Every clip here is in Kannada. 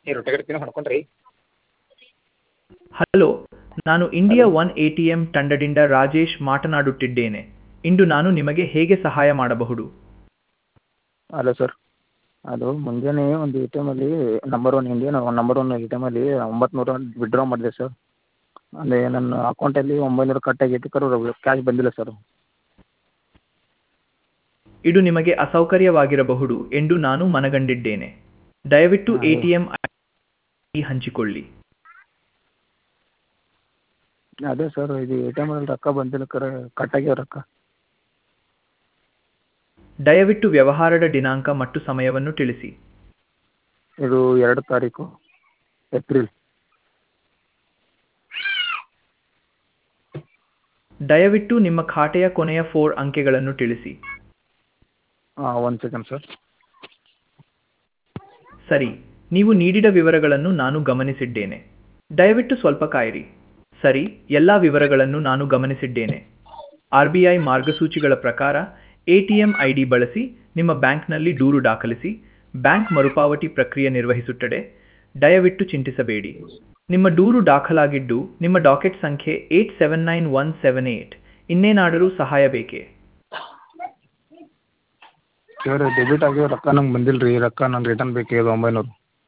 ಈ ರೊಟ್ಟಿ ಗಡ್ತಿನ ಹೊಡ್ಕೊಂಡ್ರಿ ಹಲೋ ನಾನು India one A T M ತಂಡದಿಂದ ರಾಜೇಶ್ ಮಾತನಾಡುತ್ತಿದ್ದೇನೆ ಇಂದು ನಾನು ನಿಮಗೆ ಹೇಗೆ ಸಹಾಯ ಮಾಡಬಹುದು ಹಲೋ ಸರ್ ಅದು ಮುಂಜಾನೆ ಒಂದು ಎ ಟಿ ಎಮಲ್ಲಿ number one Indian number one A T ಎಮಲ್ಲಿ ಒಂಬತ್ತು ನೂರ ವಿಡ್ರಾ ಮಾಡಿದೆ ಸರ್ ಅಂದರೆ ನನ್ನ ಅಕೌಂಟಲ್ಲಿ ಒಂಬೈನೂರು ಕಟ್ ಆಗೈತಿ ಕರೆ ಕ್ಯಾಶ್ ಬಂದಿಲ್ಲ ಸರ್ ಇದು ನಿಮಗೆ ಅಸೌಕರ್ಯವಾಗಿರಬಹುದು ಎಂದು ನಾನು ಮನಗಂಡಿದ್ದೇನೆ ದಯವಿಟ್ಟು ಎ ಟಿ ಎಂ ಹಂಚಿಕೊಳ್ಳಿ ಅದೇ ಸರ್ ಇದು ಎ ಟಿ ಎಮಲ್ಲಿ ರೊಕ್ಕ ಬಂದಿಲ್ಲ ಕರೆ ಕಟ್ ಆಗ್ಯಾವ ರೊಕ್ಕ ದಯವಿಟ್ಟು ವ್ಯವಹಾರದ ದಿನಾಂಕ ಮತ್ತು ಸಮಯವನ್ನು ತಿಳಿಸಿ ಇದು ಎರಡು ತಾರೀಕು ಏಪ್ರಿಲ್ ದಯವಿಟ್ಟು ನಿಮ್ಮ ಖಾತೆಯ ಕೊನೆಯ ಫೋರ್ ಅಂಕೆಗಳನ್ನು ತಿಳಿಸಿ ಹಾಂ ಒಂದು ಸೆಕೆಂಡ್ ಸರ್ ಸರಿ ನೀವು ನೀಡಿದ ವಿವರಗಳನ್ನು ನಾನು ಗಮನಿಸಿದ್ದೇನೆ ದಯವಿಟ್ಟು ಸ್ವಲ್ಪ ಕಾಯಿರಿ ಸರಿ ಎಲ್ಲ ವಿವರಗಳನ್ನು ನಾನು ಗಮನಿಸಿದ್ದೇನೆ ಆರ್ ಬಿ ಐ ಮಾರ್ಗಸೂಚಿಗಳ ಪ್ರಕಾರ A T M I D ಬಳಸಿ ನಿಮ್ಮ ಬ್ಯಾಂಕ್ನಲ್ಲಿ ದೂರು ದಾಖಲಿಸಿ ಬ್ಯಾಂಕ್ ಮರುಪಾವತಿ ಪ್ರಕ್ರಿಯೆ ನಿರ್ವಹಿಸುತ್ತದೆ ದಯವಿಟ್ಟು ಚಿಂತಿಸಬೇಡಿ ನಿಮ್ಮ ದೂರು ದಾಖಲಾಗಿದ್ದು ನಿಮ್ಮ ಡಾಕೆಟ್ ಸಂಖ್ಯೆ eight seven nine one seven eight ಇನ್ನೇನಾದರೂ ಸಹಾಯ ಬೇಕೇ ಸರ್ ಡೆಬಿಟ್ ಆಗಿರೋ ರೊಕ್ಕ ನಂಗೆ ಬಂದಿಲ್ಲ ರೀ ರೊಕ್ಕ ನಾನು ರಿಟರ್ನ್ ಬೇಕು ಒಂಬೈನೂರು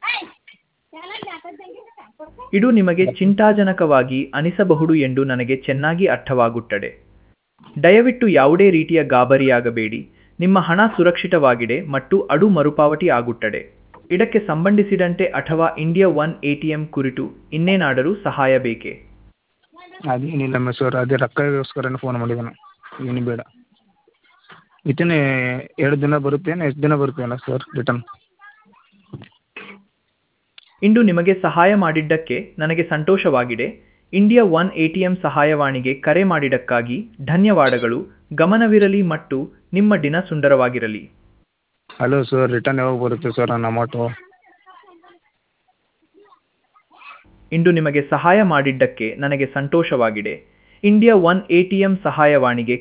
ಇದು ನಿಮಗೆ ಚಿಂತಾಜನಕವಾಗಿ ಅನಿಸಬಹುದು ಎಂದು ನನಗೆ ಚೆನ್ನಾಗಿ ಅರ್ಥವಾಗುತ್ತದೆ ದಯವಿಟ್ಟು ಯಾವುದೇ ರೀತಿಯ ಗಾಬರಿಯಾಗಬೇಡಿ ನಿಮ್ಮ ಹಣ ಸುರಕ್ಷಿತವಾಗಿದೆ ಮತ್ತು ಅದು ಮರುಪಾವತಿ ಆಗುತ್ತದೆ ಇದಕ್ಕೆ ಸಂಬಂಧಿಸಿದಂತೆ ಅಥವಾ India one A T M ಕುರಿತು ಇನ್ನೇನಾದರೂ ಸಹಾಯ ಬೇಕೇ ಅದೇನಿಲ್ಲ ಸರ್ ಅದೇ ರೊಕ್ಕಗೋಸ್ಕರನೇ ಫೋನ್ ಮಾಡಿದ್ದಾನೆ ಏನು ಬೇಡ ವಿತಿನ್ ಎರಡು ದಿನ ಬರುತ್ತೆ ಎಷ್ಟು ದಿನ ಬರುತ್ತೇನೋ ಸರ್ ರಿಟರ್ನ್ ಇಂದು ನಿಮಗೆ ಸಹಾಯ ಮಾಡಿದ್ದಕ್ಕೆ ನನಗೆ ಸಂತೋಷವಾಗಿದೆ India one A T M ಸಹಾಯವಾಣಿಗೆ ಕರೆ ಮಾಡಿದ್ದಕ್ಕಾಗಿ ಧನ್ಯವಾದಗಳು ಗಮನವಿರಲಿ ಮತ್ತು ನಿಮ್ಮ ದಿನ ಸುಂದರವಾಗಿರಲಿ ಹಲೋ ಸರ್ ರಿಟರ್ನ್ ಯಾವಾಗ ಬರುತ್ತೆ ಸರ್ ನನ್ನ ಅಮೌಂಟು ಇಂದು ನಿಮಗೆ ಸಹಾಯ ಮಾಡಿದ್ದಕ್ಕೆ ನನಗೆ ಸಂತೋಷವಾಗಿದೆ India one A T M ಸಹಾಯವಾಣಿಗೆ